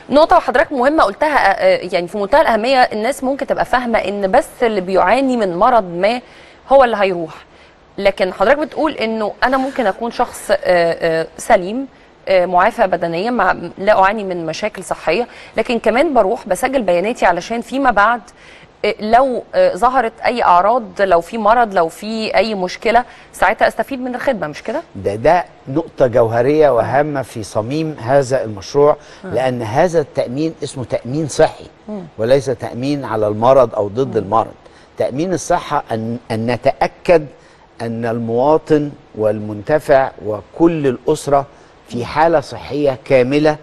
نقطة حضرتك مهمة قلتها آه، يعني في منتهى الأهمية الناس ممكن تبقى فاهمة إن بس اللي بيعاني من مرض ما هو اللي هيروح لكن حضرتك بتقول إنه أنا ممكن أكون شخص آه، آه، سليم آه، معافى بدنيا مع لا أعاني من مشاكل صحية لكن كمان بروح بسجل بياناتي علشان فيما بعد آه، لو آه، ظهرت أي أعراض لو في مرض لو في أي مشكلة ساعتها أستفيد من الخدمة مش كده؟ ده ده نقطة جوهرية وهامة في صميم هذا المشروع لأن هذا التأمين اسمه تأمين صحي وليس تأمين على المرض أو ضد المرض تأمين الصحة أن, أن نتأكد أن المواطن والمنتفع وكل الأسرة في حالة صحية كاملة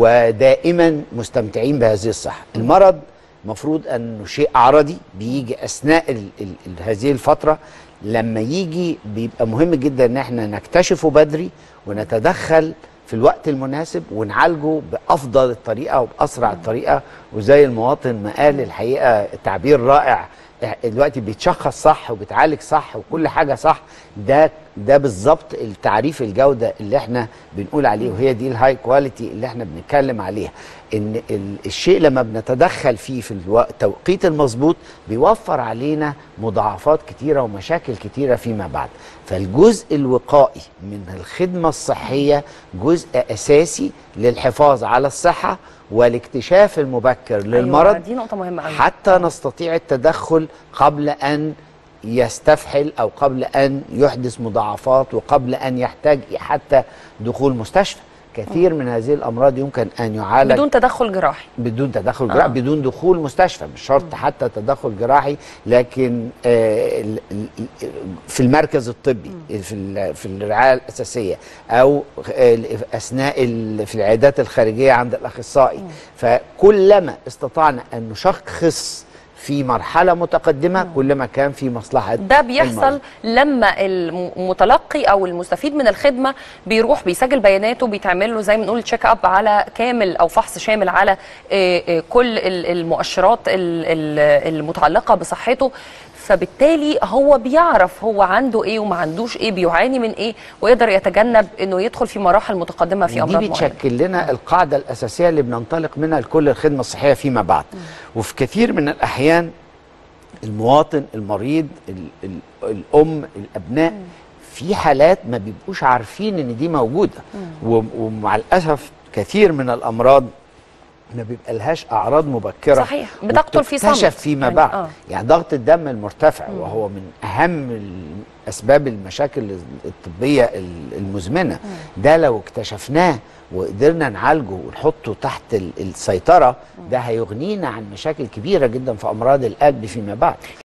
ودائما مستمتعين بهذه الصحة المرض مفروض أنه شيء عرضي بيجي أثناء ال ال ال هذه الفترة لما يجي بيبقى مهم جدا ان احنا نكتشفه بدري ونتدخل في الوقت المناسب ونعالجه بافضل الطريقه وباسرع الطريقه وزي المواطن ما قال الحقيقه تعبير رائع دلوقتي بيتشخص صح وبيتعالج صح وكل حاجه صح ده ده بالظبط التعريف الجوده اللي احنا بنقول عليه وهي دي الهاي كواليتي اللي احنا بنتكلم عليها ان ال- الشيء لما بنتدخل فيه في الوق- التوقيت المظبوط بيوفر علينا مضاعفات كتيره ومشاكل كتيره فيما بعد فالجزء الوقائي من الخدمه الصحيه جزء اساسي للحفاظ على الصحه والاكتشاف المبكر للمرض أيوة دي نقطة مهمة أوي. حتى نستطيع التدخل قبل ان يستفحل او قبل ان يحدث مضاعفات وقبل ان يحتاج حتى دخول مستشفى كثير من هذه الامراض يمكن ان يعالج بدون تدخل جراحي بدون تدخل جراحي آه. بدون دخول مستشفى مش شرط حتى تدخل جراحي لكن آه ال- ال- ال- في المركز الطبي في ال- في الرعايه الاساسيه او آه، اثناء ال- في العيادات الخارجيه عند الاخصائي فكلما استطعنا ان نشخص في مرحله متقدمه كلما كان في مصلحه ده بيحصل المريض. لما المتلقي او المستفيد من الخدمه بيروح بيسجل بياناته بيتعمل له زي ما نقول تشيك اب على كامل او فحص شامل على آه، آه، كل ال- المؤشرات ال- ال- المتعلقه بصحته فبالتالي هو بيعرف هو عنده ايه وما عندوش ايه بيعاني من ايه ويقدر يتجنب انه يدخل في مراحل متقدمه في امراض دي معينه بتشكل لنا القاعدة الأساسية اللي بننطلق منها لكل الخدمة الصحية فيما بعد وفي كثير من الأحيان المواطن المريض ال ال الأم الأبناء في حالات ما بيبقوش عارفين إن دي موجودة و- ومع الأسف كثير من الأمراض ما بيبقى لهاش أعراض مبكرة صحيح. بتقتل في صمت. وبتكتشف فيما يعني بعد آه. يعني ضغط الدم المرتفع وهو من اهم اسباب المشاكل الطبيه ال- المزمنه ده لو اكتشفناه وقدرنا نعالجه ونحطه تحت ال- السيطره ده هيغنينا عن مشاكل كبيره جدا في امراض القلب فيما بعد